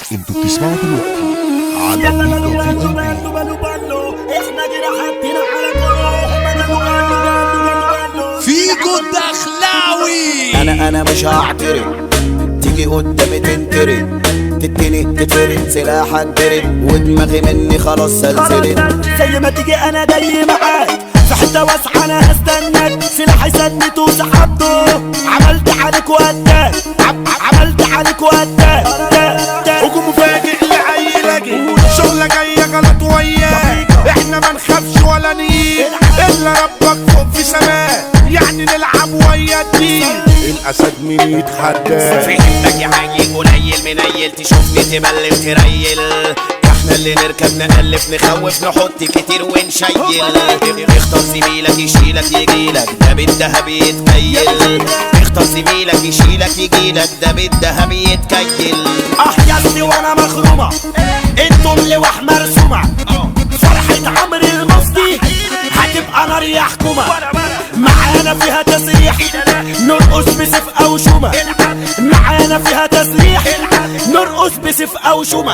انتوا بتسمعوا دلوقتي على يلا ميجا بلو في بلو قلبي بلو بلو بلو احنا جينا حاطين على كله هم قالوا قالوا قالوا قالوا فيجو الدخلاوي انا انا مش هعترض تيجي قدامي تنترد تديني تتفرد سلاح انترد ودماغي مني خلاص سلسلت زي ما تيجي انا جاي معاك في حته واسعه انا هستناك سلاحي سدت وسحبته عملت عليك وقتك عملت عليك وقتك هجوم مفاجئ لعيلك شغلة جاية غلط وياه احنا ما نخافش ولا نيل الا ربك فوق في سماه يعني نلعب ويا الدين الاسد مين يتحدى فهمتك يا حي قليل منيل تشوفني تبلم تريل احنا اللي نركب نألف نخوف نحط كتير ونشيل اختار زميلك يشيلك يجيلك ده بالدهب يتكيل اختار زميلك يشيلك يجيلك ده بالدهب يتكيل احيصني وانا مخرومه انتم لوح مرسومه فرحة عمرو المصري هتبقى نار يا حكومة معانا فيها تسريح نرقص بسيف او شومة معانا فيها تسريح نرقص بسيف او شومة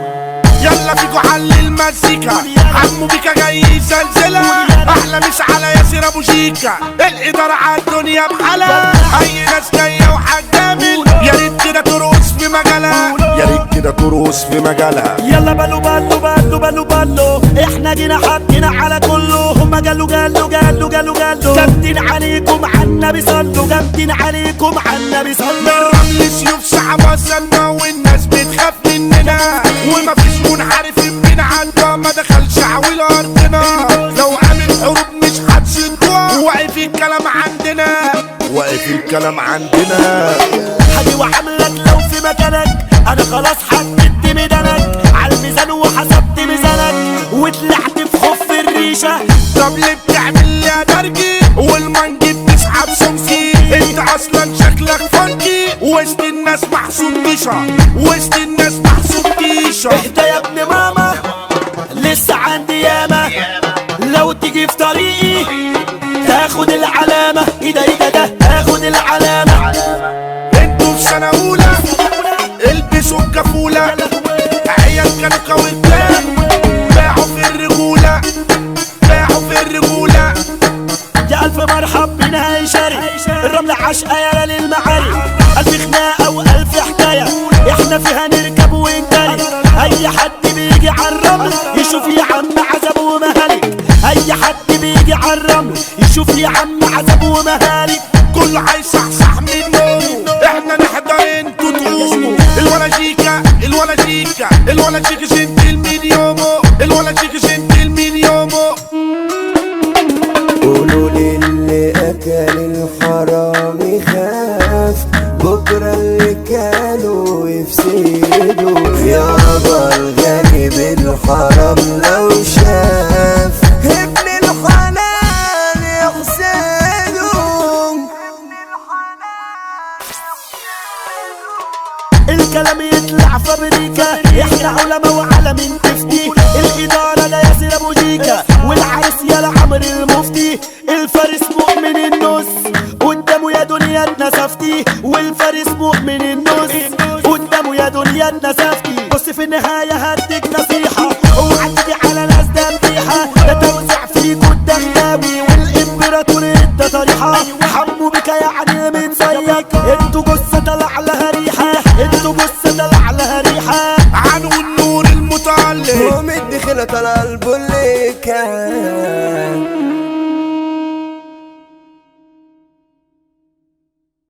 يلا فيكو حل المزيكا عمو بيكا جاي يزلزلها احلى مش على ياسر ابو شيكا الاداره على الدنيا بحالها اي ناس جايه وهتجامل يا ريت كده ترقص في مجالها يا ريت كده ترقص في مجالها يلا بلو بلو بلو بلو بلو احنا جينا حاطين على كله هما قالوا قالوا قالوا قالوا قالوا جامدين عليكم على النبي صلوا جامدين عليكم على النبي صلوا الرمل سيوف صعبة سنة والناس بتخاف مننا ومفيش منحرف بينا عدى ما دخلش عويل ارضنا لو عامل حروب مش هتشدوها واقف الكلام عندنا واقف الكلام عندنا حاجي وعاملك لو في مكانك انا خلاص حددت ميدانك على الميزان وحسبت ميزانك وطلعت في خف الريشه طب ليه بتعمل لي يا درجي والمنجي بتسحب سمكي انت اصلا شكلك فانكي وسط الناس محسوب تيشا وسط الناس محسوب تيشا اهدى يا ابن ماما لسه عندي ياما لو تيجي في طريقي تاخد العلامة ايه ده ايه ده ده تاخد العلامة انتوا في سنة أولى البسوا الكفولة عيال كانوا كويتان باعوا في الرجولة باعوا في الرجولة يا ألف مرحب بنا يا شاري الرمل عشقة يا للمعالي ألف خناقة وألف حكاية احنا فيها نركب ونجري أي حد بيجي على الرمل يشوف يا عم عذاب ومهالك أي حد بيجي على الرمل يشوف يا عم عذاب ومهالك كله هيصحصح من نومه احنا نحضر انتوا تقوموا الولا شيكا الولا شيكا الولا شيكا جنتل من يومه الولا شيكا جنتل من يومه قولوا للي اكل الحرام يخاف بكره اللي كانوا يفسدوا يابا الغني بالحرام لو شاف ابن الحلال يحسده الكلام يطلع فابريكا احنا علماء وعالمين تفتي الاداره ده ياسر ابو جيكا والعرس يا عمرو المفتي الفارس مؤمن النص قدامه يا دنيا اتنسفتي والفارس مؤمن النص قدامه يا دنيا اتنسفتي بص في النهايه هديك نصيحه اوعى تيجي على ناس دميحه ده توزع فيكوا الدخلاوي والامبراطور ادى طريحه حمو بك يعني من زيك انتوا جثه طلع لها ريحه انتوا جثه طلع لها ريحه عنو النور المتعلق ومدي خلة على قلبه اللي كان